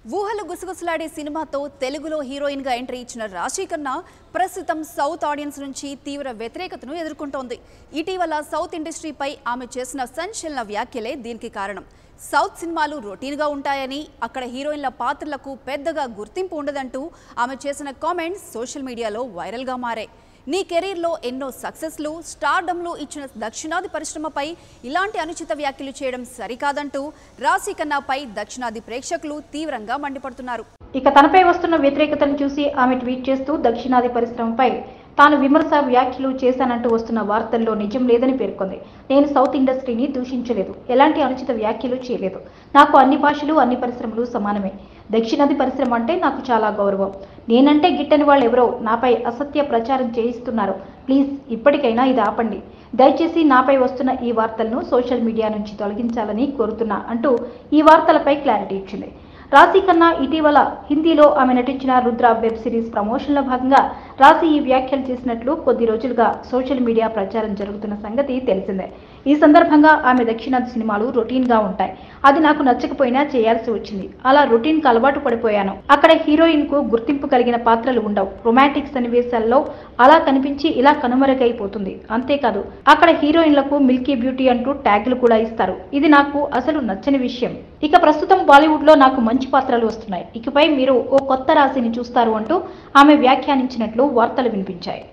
ఊహలు గుసగుసలాడే సినిమాతో తెలుగులో హీరోయిన్ గా ఎంట్రీ ఇచ్చిన రాశి ఖన్నా ప్రస్తుతం సౌత్ ఆడియన్స్ నుంచి తీవ్ర వ్యతిరేకతను ఎదుర్కొంటోంది ఇటీవల సౌత్ ఇండస్ట్రీపై ఆమె చేసిన సంచలన వ్యాఖ్యలే దీనికి కారణం సౌత్ సినిమాలు రొటీన్గా ఉంటాయని అక్కడ హీరోయిన్ల పాత్రలకు పెద్దగా గుర్తింపు ఉండదంటూ ఆమె చేసిన కామెంట్స్ సోషల్ మీడియాలో వైరల్గా మారాయి నీ కెరీర్లో ఎన్నో సక్సెస్లు స్టార్డమ్లు ఇచ్చిన దక్షిణాది పరిశ్రమపై ఇలాంటి అనుచిత వ్యాఖ్యలు చేయడం సరికాదంటూ రాశి ఖన్నాపై దక్షిణాది ప్రేక్షకులు తీవ్రంగా మండిపడుతున్నారు ఇక తనపై వస్తున్న వ్యతిరేకతను చూసి ఆమె ట్వీట్ చేస్తూ దక్షిణాది పరిశ్రమపై తాను విమర్శ వ్యాఖ్యలు చేశానంటూ వస్తున్న వార్తల్లో నిజం లేదని పేర్కొంది నేను సౌత్ ఇండస్ట్రీని దూషించలేదు ఎలాంటి అనుచిత వ్యాఖ్యలు చేయలేదు నాకు అన్ని భాషలు అన్ని పరిశ్రమలు సమానమే దక్షిణాది పరిశ్రమ అంటే నాకు చాలా గౌరవం నేనంటే గిట్టని వాళ్ళు ఎవరో నాపై అసత్య ప్రచారం చేయిస్తున్నారు ప్లీజ్ ఇప్పటికైనా ఇది ఆపండి దయచేసి నాపై వస్తున్న ఈ వార్తలను సోషల్ మీడియా నుంచి తొలగించాలని కోరుతున్నా అంటూ ఈ వార్తలపై క్లారిటీ ఇచ్చింది రాశి కన్నా ఇటీవల హిందీలో ఆమె నటించిన రుద్ర వెబ్ సిరీస్ ప్రమోషన్లో భాగంగా రాశి ఈ వ్యాఖ్యలు చేసినట్లు కొద్ది రోజులుగా సోషల్ మీడియా ప్రచారం జరుగుతున్న సంగతి తెలిసిందే ఈ సందర్భంగా ఆమె దక్షిణాది సినిమాలు రొటీన్ గా ఉంటాయి అది నాకు నచ్చకపోయినా చేయాల్సి వచ్చింది అలా రొటీన్ కు అలవాటు పడిపోయాను అక్కడ హీరోయిన్ కు గుర్తింపు కలిగిన పాత్రలు ఉండవు రొమాంటిక్ సన్నివేశాల్లో అలా కనిపించి ఇలా కనుమరుగైపోతుంది అంతేకాదు అక్కడ హీరోయిన్లకు మిల్కీ బ్యూటీ అంటూ ట్యాగులు కూడా ఇస్తారు ఇది నాకు అసలు నచ్చని విషయం ఇక ప్రస్తుతం బాలీవుడ్ లో నాకు మంచి పాత్రలు వస్తున్నాయి ఇకపై మీరు ఓ కొత్త రాశిని చూస్తారు అంటూ ఆమె వ్యాఖ్యానించినట్లు వార్తలు వినిపించాయి